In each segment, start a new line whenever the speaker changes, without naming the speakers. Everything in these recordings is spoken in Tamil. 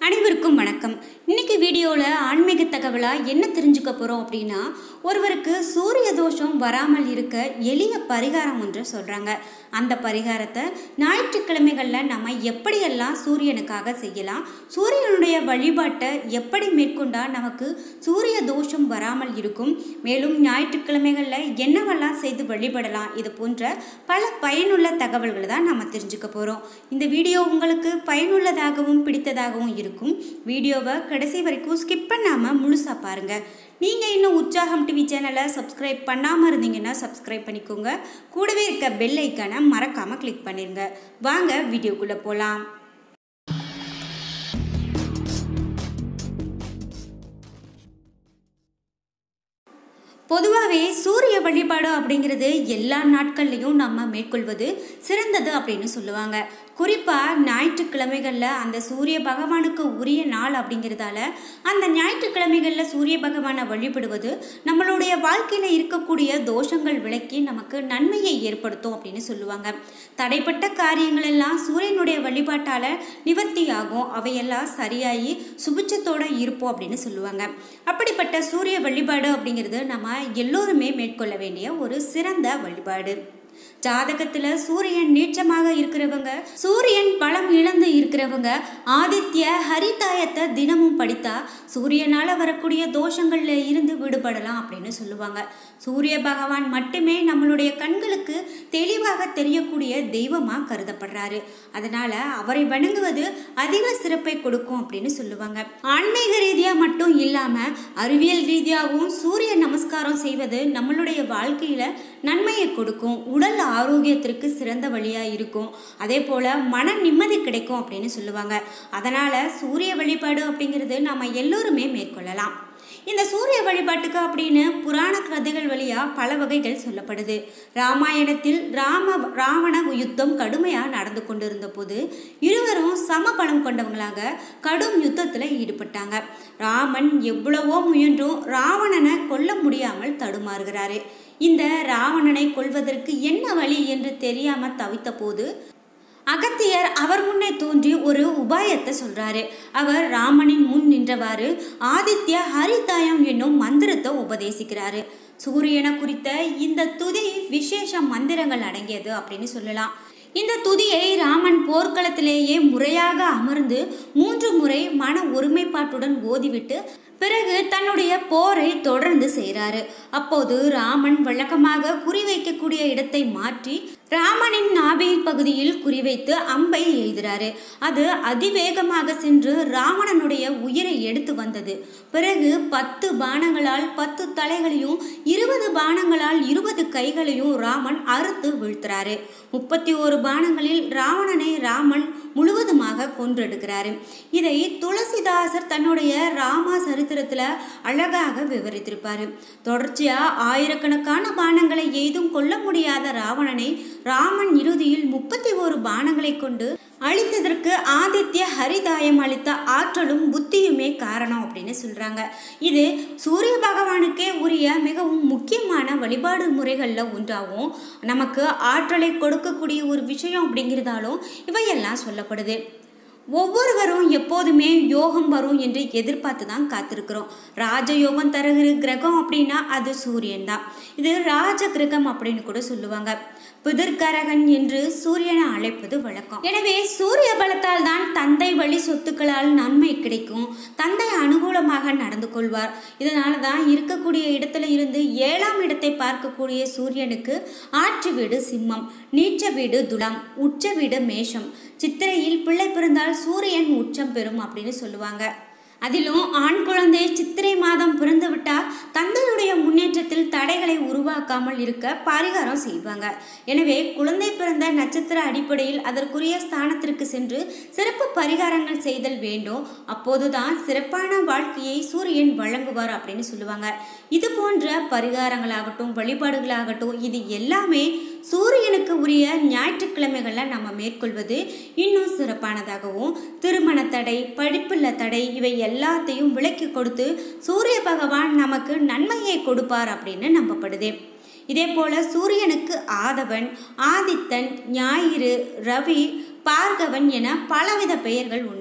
அனைவருக்கும் வணக்கம் இன்னைக்கு வீடியோவில் ஆன்மீக தகவலாக என்ன தெரிஞ்சுக்க போகிறோம் அப்படின்னா ஒருவருக்கு சூரிய தோஷம் வராமல் இருக்க எளிய பரிகாரம் ஒன்று சொல்கிறாங்க அந்த பரிகாரத்தை ஞாயிற்றுக்கிழமைகளில் நம்ம எப்படியெல்லாம் சூரியனுக்காக செய்யலாம் சூரியனுடைய வழிபாட்டை எப்படி மேற்கொண்டால் நமக்கு சூரிய தோஷம் வராமல் இருக்கும் மேலும் ஞாயிற்றுக்கிழமைகளில் என்னவெல்லாம் செய்து வழிபடலாம் இது போன்ற பல பயனுள்ள தகவல்களை தான் நம்ம தெரிஞ்சுக்க போகிறோம் இந்த வீடியோ உங்களுக்கு பயனுள்ளதாகவும் பிடித்ததாகவும் இருக்கும் வீடியோவை கடைசி வரைக்கும் ஸ்கிப் பண்ணாமல் முழுசாக பாருங்கள் நீங்கள் இன்னும் உற்சாகம் டிவி சேனலை சப்ஸ்கிரைப் பண்ணாமல் இருந்தீங்கன்னா சப்ஸ்கிரைப் பண்ணிக்கோங்க கூடவே இருக்க பெல் ஐக்கானை மறக்காமல் கிளிக் பண்ணிடுங்க வாங்க வீடியோக்குள்ளே போகலாம் பொதுவாகவே சூரிய வழிபாடு அப்படிங்கிறது எல்லா நாட்கள்லையும் நம்ம மேற்கொள்வது சிறந்தது அப்படின்னு சொல்லுவாங்க குறிப்பாக ஞாயிற்றுக்கிழமைகளில் அந்த சூரிய பகவானுக்கு உரிய நாள் அப்படிங்கிறதால அந்த ஞாயிற்றுக்கிழமைகளில் சூரிய பகவானை வழிபடுவது நம்மளுடைய வாழ்க்கையில் இருக்கக்கூடிய தோஷங்கள் விலக்கி நமக்கு நன்மையை ஏற்படுத்தும் அப்படின்னு சொல்லுவாங்க தடைப்பட்ட காரியங்கள் எல்லாம் சூரியனுடைய வழிபாட்டால் நிவர்த்தி ஆகும் அவையெல்லாம் சரியாகி சுபிச்சத்தோடு இருப்போம் அப்படின்னு சொல்லுவாங்க அப்படிப்பட்ட சூரிய வழிபாடு அப்படிங்கிறது நம்ம எல்லோருமே மேற்கொள்ள வேண்டிய ஒரு சிறந்த வழிபாடு ஜாதகத்துல சூரியன் நீச்சமாக இருக்கிறவங்க சூரியன் பலம் இழந்து இருக்கிறவங்க ஆதித்ய ஹரிதாயத்தை தினமும் படித்தா சூரியனால வரக்கூடிய தோஷங்கள்ல இருந்து விடுபடலாம் அப்படின்னு சொல்லுவாங்க சூரிய பகவான் மட்டுமே நம்மளுடைய கண்களுக்கு தெளிவாக தெரியக்கூடிய தெய்வமா கருதப்படுறாரு அதனால அவரை வணங்குவது அதிக சிறப்பை கொடுக்கும் அப்படின்னு சொல்லுவாங்க ஆன்மீக ரீதியா மட்டும் இல்லாம அறிவியல் ரீதியாகவும் சூரிய நமஸ்காரம் செய்வது நம்மளுடைய வாழ்க்கையில நன்மையை கொடுக்கும் உடல் ஆரோக்கியத்திற்கு சிறந்த வழியாக இருக்கும் அதே போல் மன நிம்மதி கிடைக்கும் அப்படின்னு சொல்லுவாங்க அதனால் சூரிய வழிபாடு அப்படிங்கிறது நம்ம எல்லோருமே மேற்கொள்ளலாம் இந்த சூரிய வழிபாட்டுக்கு அப்படின்னு புராண கதைகள் வழியாக பல வகைகள் சொல்லப்படுது ராமாயணத்தில் ராம ராவண யுத்தம் கடுமையாக நடந்து கொண்டிருந்த போது இருவரும் சமபலம் கொண்டவங்களாக கடும் யுத்தத்தில் ஈடுபட்டாங்க ராமன் எவ்வளவோ முயன்றும் ராவணனை கொல்ல முடியாமல் தடுமாறுகிறாரு இந்த ராவணனை கொள்வதற்கு என்ன வழி என்று தெரியாம தவித்த போது அகத்தியர் அவர் முன்னே தோன்றி ஒரு உபாயத்தை சொல்றாரு அவர் ராமனின் முன் நின்றவாறு ஆதித்ய ஹரிதாயம் என்னும் மந்திரத்தை உபதேசிக்கிறாரு சூரியனை குறித்த இந்த துதி விசேஷ மந்திரங்கள் அடங்கியது அப்படின்னு சொல்லலாம் இந்த துதியை ராமன் போர்க்களத்திலேயே முறையாக அமர்ந்து மூன்று முறை மன ஒருமைப்பாட்டுடன் ஓதிவிட்டு பிறகு தன்னுடைய போரை தொடர்ந்து செய்கிறாரு அப்போது ராமன் வழக்கமாக குறிவைக்கக்கூடிய இடத்தை மாற்றி ராமனின் நாபி பகுதியில் குறிவைத்து அம்பை எய்கிறாரு அது அதிவேகமாக சென்று ராவணனுடைய உயிரை எடுத்து வந்தது பிறகு பத்து பானங்களால் பத்து தலைகளையும் இருபது பானங்களால் இருபது கைகளையும் ராமன் அறுத்து வீழ்த்துறாரு முப்பத்தி ஒரு பானங்களில் ராவணனை ராமன் முழுவதுமாக கொன்றெடுக்கிறாரு இதை துளசிதாசர் தன்னுடைய ராமா சரித்திரத்தில் அழகாக விவரித்திருப்பாரு தொடர்ச்சியா ஆயிரக்கணக்கான பானங்களை எய்தும் கொல்ல முடியாத ராவணனை ராமன் இறுதியில் முப்பத்தி ஒரு பானங்களை கொண்டு அழித்ததற்கு ஆதித்ய ஹரிதாயம் அளித்த ஆற்றலும் புத்தியுமே காரணம் அப்படின்னு சொல்றாங்க இது சூரிய பகவானுக்கே உரிய மிகவும் முக்கியமான வழிபாடு முறைகளில் ஒன்றாகும் நமக்கு ஆற்றலை கொடுக்கக்கூடிய ஒரு விஷயம் அப்படிங்கிறதாலும் இவையெல்லாம் சொல்லப்படுது ஒவ்வொருவரும் எப்போதுமே யோகம் வரும் என்று எதிர்பார்த்து தான் காத்திருக்கிறோம் ராஜயோகம் தருகிற கிரகம் அப்படின்னா அது சூரியன் தான் இது ராஜ கிரகம் அப்படின்னு கூட சொல்லுவாங்க புதிர்கரகன் என்று சூரியனை அழைப்பது வழக்கம் எனவே சூரிய பலத்தால் தான் தந்தை வழி சொத்துக்களால் நன்மை கிடைக்கும் தந்தை அனுகூலமாக நடந்து கொள்வார் இதனால தான் இருக்கக்கூடிய இடத்துல இருந்து ஏழாம் இடத்தை பார்க்கக்கூடிய சூரியனுக்கு ஆற்று வீடு சிம்மம் நீச்ச வீடு துலாம் உச்ச வீடு மேஷம் சித்திரையில் பிள்ளை பிறந்தால் சூரியன் உச்சம் பெறும் அப்படின்னு சொல்லுவாங்க அதிலும் ஆண் குழந்தை சித்திரை மாதம் பிறந்து விட்டால் தந்தையுடைய முன்னேற்றத்தில் தடைகளை உருவாக்காமல் இருக்க பரிகாரம் செய்வாங்க எனவே குழந்தை பிறந்த நட்சத்திர அடிப்படையில் அதற்குரிய ஸ்தானத்திற்கு சென்று சிறப்பு பரிகாரங்கள் செய்தல் வேண்டும் அப்போதுதான் சிறப்பான வாழ்க்கையை சூரியன் வழங்குவார் அப்படின்னு சொல்லுவாங்க இது போன்ற பரிகாரங்களாகட்டும் வழிபாடுகளாகட்டும் இது எல்லாமே சூரியனுக்கு உரிய ஞாயிற்றுக்கிழமைகளில் நம்ம மேற்கொள்வது இன்னும் சிறப்பானதாகவும் திருமண தடை படிப்புள்ள தடை இவை எல்லாத்தையும் விலக்கி கொடுத்து சூரிய பகவான் நமக்கு நன்மையை கொடுப்பார் அப்படின்னு நம்பப்படுது இதே போல சூரியனுக்கு ஆதவன் ஆதித்தன் ஞாயிறு ரவி பார்கவன் என பலவித பெயர்கள் உண்டு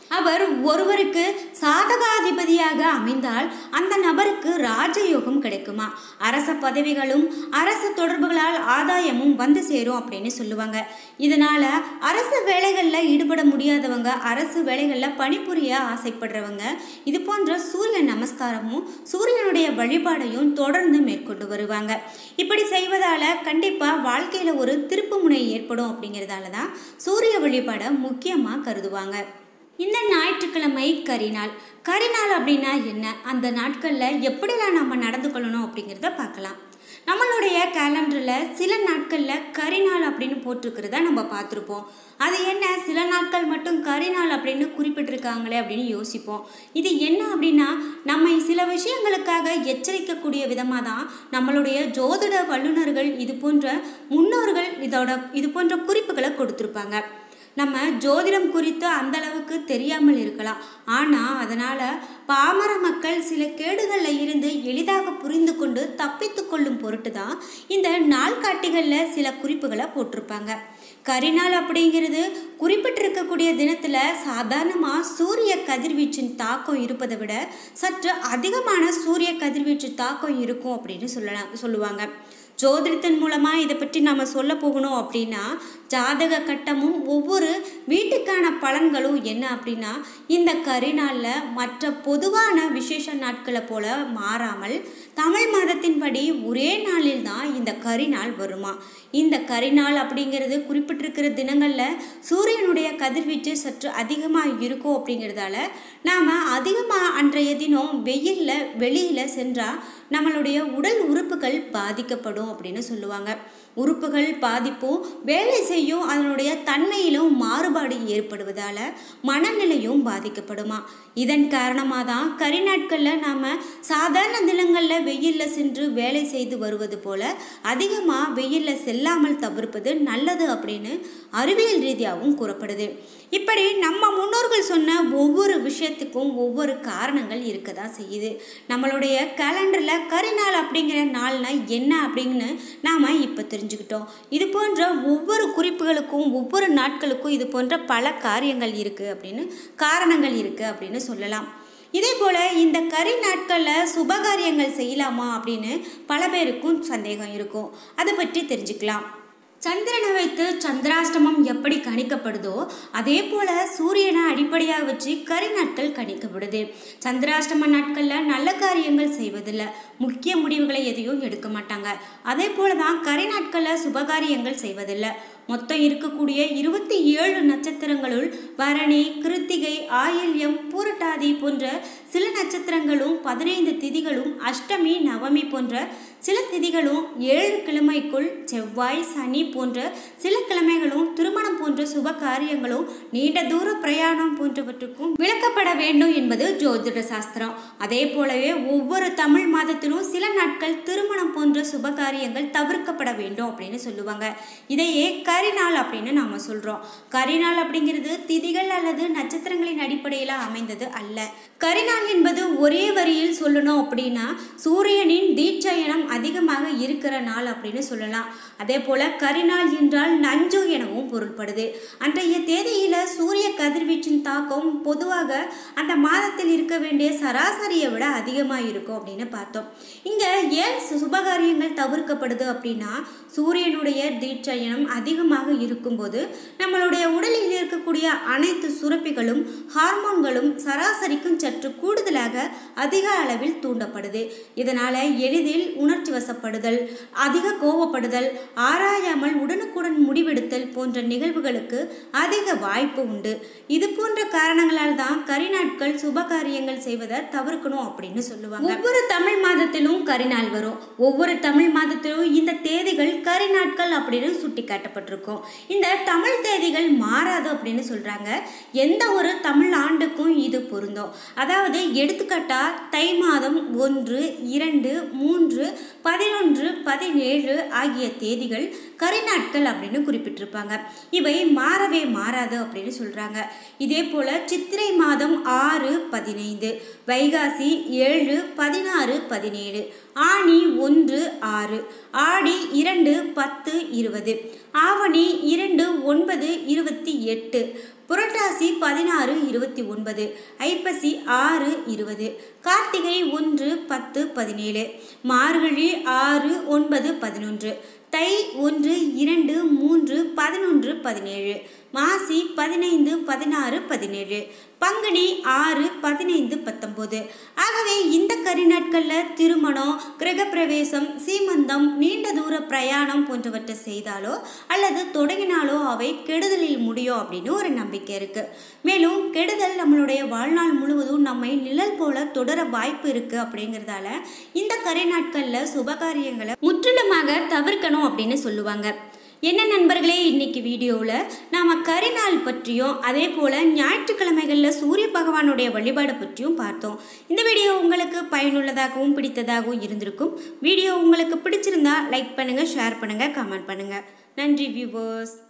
அவர் ஒருவருக்கு சாதகாதிபதியாக அமைந்தால் அந்த நபருக்கு ராஜயோகம் கிடைக்குமா அரச பதவிகளும் அரசு தொடர்புகளால் ஆதாயமும் வந்து சேரும் அப்படின்னு சொல்லுவாங்க இதனால அரசு வேலைகளில் ஈடுபட முடியாதவங்க அரசு வேலைகளில் பணிபுரிய ஆசைப்படுறவங்க இது போன்ற சூரிய நமஸ்காரமும் சூரியனுடைய வழிபாடையும் தொடர்ந்து மேற்கொண்டு வருவாங்க இப்படி செய்வதால கண்டிப்பா வாழ்க்கையில ஒரு திருப்பு முனை ஏற்படும் அப்படிங்கிறதால தான் சூரிய வழிபாடை முக்கியமா கருதுவாங்க இந்த ஞாயிற்றுக்கிழமை கரிநாள் கரிநாள் அப்படின்னா என்ன அந்த நாட்களில் எப்படிலாம் நம்ம நடந்து கொள்ளணும் அப்படிங்கிறத பார்க்கலாம் நம்மளுடைய கேலண்டரில் சில நாட்களில் கரிநாள் அப்படின்னு போட்டிருக்கிறத நம்ம பார்த்துருப்போம் அது என்ன சில நாட்கள் மட்டும் கரிநாள் அப்படின்னு குறிப்பிட்டிருக்காங்களே அப்படின்னு யோசிப்போம் இது என்ன அப்படின்னா நம்ம சில விஷயங்களுக்காக எச்சரிக்கக்கூடிய விதமாக தான் நம்மளுடைய ஜோதிட வல்லுநர்கள் இது போன்ற முன்னோர்கள் இதோட இது போன்ற குறிப்புகளை கொடுத்துருப்பாங்க நம்ம ஜோதிடம் குறித்து அந்த அளவுக்கு தெரியாமல் இருக்கலாம் ஆனால் அதனால் பாமர மக்கள் சில கேடுகளில் இருந்து எளிதாக புரிந்து கொண்டு தப்பித்து கொள்ளும் பொருட்டு தான் இந்த நாள்காட்டிகளில் சில குறிப்புகளை போட்டிருப்பாங்க கரிநாள் அப்படிங்கிறது குறிப்பிட்டிருக்கக்கூடிய தினத்தில் சாதாரணமாக சூரிய கதிர்வீச்சின் தாக்கம் இருப்பதை விட சற்று அதிகமான சூரிய கதிர்வீச்சு தாக்கம் இருக்கும் அப்படின்னு சொல்லலாம் சொல்லுவாங்க ஜோதிடத்தின் மூலமாக இதை பற்றி நம்ம சொல்ல போகணும் அப்படின்னா ஜாதக கட்டமும் ஒவ்வொரு வீட்டுக்கான பலன்களும் என்ன அப்படின்னா இந்த கரிநாளில் மற்ற பொதுவான விசேஷ நாட்களை போல மாறாமல் தமிழ் மாதத்தின்படி ஒரே நாளில் தான் இந்த கரிநாள் வருமா இந்த கரிநாள் அப்படிங்கிறது குறிப்பிட்டிருக்கிற தினங்களில் சூரியனுடைய கதிர்வீச்சு சற்று அதிகமாக இருக்கும் அப்படிங்கிறதால நாம் அதிகமாக அன்றைய தினம் வெயிலில் வெளியில் சென்றால் நம்மளுடைய உடல் உறுப்புகள் பாதிக்கப்படும் அப்படின்னு சொல்லுவாங்க உறுப்புகள் பாதிப்பும் வேலை செய்யும் அதனுடைய தன்மையிலும் மாறுபாடு ஏற்படுவதால் மனநிலையும் பாதிக்கப்படுமா இதன் காரணமாக தான் கரிநாட்களில் நாம் சாதாரண தினங்களில் வெயிலில் சென்று வேலை செய்து வருவது போல அதிகமாக வெயிலில் செல்லாமல் தவிர்ப்பது நல்லது அப்படின்னு அறிவியல் ரீதியாகவும் கூறப்படுது இப்படி நம்ம முன்னோர்கள் சொன்ன ஒவ்வொரு விஷயத்துக்கும் ஒவ்வொரு காரணங்கள் இருக்க தான் செய்யுது நம்மளுடைய கேலண்டரில் கரிநாள் அப்படிங்கிற நாள்னா என்ன அப்படின்னு நாம் இப்போ தெரிஞ்சுக்கிட்டோம் இது போன்ற ஒவ்வொரு குறிப்புகளுக்கும் ஒவ்வொரு நாட்களுக்கும் இது போன்ற பல காரியங்கள் இருக்குது அப்படின்னு காரணங்கள் இருக்குது அப்படின்னு சொல்லலாம் இதே போல் இந்த கரி நாட்களில் சுபகாரியங்கள் செய்யலாமா அப்படின்னு பல பேருக்கும் சந்தேகம் இருக்கும் அதை பற்றி தெரிஞ்சுக்கலாம் சந்திரனை வைத்து சந்திராஷ்டமம் எப்படி கணிக்கப்படுதோ அதே போல சூரியனை அடிப்படையாக வச்சு கரி நாட்கள் கணிக்கப்படுது சந்திராஷ்டம நாட்களில் நல்ல காரியங்கள் செய்வதில்லை முக்கிய முடிவுகளை எதையும் எடுக்க மாட்டாங்க அதே போல தான் கரி நாட்களில் சுபகாரியங்கள் செய்வதில்லை மொத்தம் இருக்கக்கூடிய இருபத்தி ஏழு நட்சத்திரங்களுள் பரணி கிருத்திகை ஆயில்யம் பூரட்டாதி போன்ற சில நட்சத்திரங்களும் பதினைந்து திதிகளும் அஷ்டமி நவமி போன்ற சில திதிகளும் ஏழு கிழமைக்குள் செவ்வாய் சனி போன்ற சில கிழமைகளும் திருமணம் போன்ற சுப காரியங்களும் நீண்ட தூர பிரயாணம் போன்றவற்றுக்கும் விளக்கப்பட வேண்டும் என்பது ஜோதிட சாஸ்திரம் அதே போலவே ஒவ்வொரு தமிழ் மாதத்திலும் சில நாட்கள் திருமணம் போன்ற சுப காரியங்கள் தவிர்க்கப்பட வேண்டும் அப்படின்னு சொல்லுவாங்க இதையே கரிநாள் அப்படின்னு நாம சொல்றோம் கரிநாள் அப்படிங்கிறது திதிகள் அல்லது நட்சத்திரங்களின் அடிப்படையில் அமைந்தது அல்ல கரிநாள் என்பது ஒரே வரியில் சொல்லணும் அப்படின்னா சூரியனின் தீட்சயனம் அதிகமாக இருக்கிற நாள் அப்படின்னு சொல்லலாம் அதே போல கரிநாள் என்றால் நஞ்சு எனவும் பொருள்படுது அன்றைய தேதியில சூரிய கதிர்வீச்சின் தாக்கம் பொதுவாக அந்த மாதத்தில் இருக்க வேண்டிய சராசரியை விட அதிகமாக இருக்கும் அப்படின்னு பார்த்தோம் இங்க ஏன் சுபகாரியங்கள் தவிர்க்கப்படுது அப்படின்னா சூரியனுடைய தீட்சயனம் அதிகமாக இருக்கும்போது நம்மளுடைய உடலில் இருக்கக்கூடிய அனைத்து சுரப்பிகளும் ஹார்மோன்களும் சராசரிக்கும் சற்று கூடுதலாக அதிக அளவில் தூண்டப்படுது இதனால எளிதில் உணர்ச்சி வசப்படுதல் அதிக கோவப்படுதல் ஆராயாமல் உடனுக்குடன் முடிவெடுத்தல் போன்ற நிகழ்வுகளுக்கு அதிக வாய்ப்பு உண்டு இது போன்ற காரணங்களால் தான் கரிநாட்கள் சுப காரியங்கள் செய்வதை தவிர்க்கணும் அப்படின்னு சொல்லுவாங்க ஒவ்வொரு தமிழ் மாதத்திலும் கரிநாள் வரும் ஒவ்வொரு தமிழ் மாதத்திலும் இந்த தேதிகள் கரிநாட்கள் அப்படின்னு சுட்டி காட்டப்பட்டிருக்கும் இந்த தமிழ் தேதிகள் மாறாது அப்படின்னு சொல்றாங்க எந்த ஒரு தமிழ் ஆண்டுக்கும் இது பொருந்தும் அதாவது எடுத்துக்காட்டா தை மாதம் ஒன்று இரண்டு மூன்று பதினொன்று பதினேழு ஆகிய தேதிகள் கரிநாட்கள் அப்படின்னு குறிப்பிட்டிருப்பாங்க இவை மாறவே மாறாது அப்படின்னு சொல்றாங்க இதே போல சித்திரை மாதம் ஆறு பதினைந்து வைகாசி ஏழு பதினாறு பதினேழு ஆனி ஒன்று ஆறு ஆடி இரண்டு பத்து இருபது ஆவணி இரண்டு ஒன்பது இருபத்தி எட்டு புரட்டாசி பதினாறு இருபத்தி ஒன்பது ஐப்பசி ஆறு இருபது கார்த்திகை ஒன்று பத்து பதினேழு மார்கழி ஆறு ஒன்பது பதினொன்று தை ஒன்று இரண்டு மூன்று பதினொன்று பதினேழு மாசி பதினைந்து பதினாறு பதினேழு பங்குனி ஆறு பதினைந்து பத்தொம்போது ஆகவே இந்த கரி நாட்களில் திருமணம் கிரகப்பிரவேசம் சீமந்தம் நீண்ட தூர பிரயாணம் போன்றவற்றை செய்தாலோ அல்லது தொடங்கினாலோ அவை கெடுதலில் முடியும் அப்படின்னு ஒரு நம்பிக்கை இருக்கு மேலும் கெடுதல் நம்மளுடைய வாழ்நாள் முழுவதும் நம்மை நிழல் போல தொடர வாய்ப்பு இருக்கு அப்படிங்கிறதால இந்த கரி நாட்களில் சுபகாரியங்களை முற்றிலுமாக தவிர்க்கணும் அப்படின்னு சொல்லுவாங்க என்ன நண்பர்களே இன்னைக்கு வீடியோவில் நாம் கரிநாள் பற்றியும் அதே போல் ஞாயிற்றுக்கிழமைகளில் சூரிய பகவானுடைய வழிபாடு பற்றியும் பார்த்தோம் இந்த வீடியோ உங்களுக்கு பயனுள்ளதாகவும் பிடித்ததாகவும் இருந்திருக்கும் வீடியோ உங்களுக்கு பிடிச்சிருந்தா லைக் பண்ணுங்கள் ஷேர் பண்ணுங்கள் கமெண்ட் பண்ணுங்கள் நன்றி வியூவர்ஸ்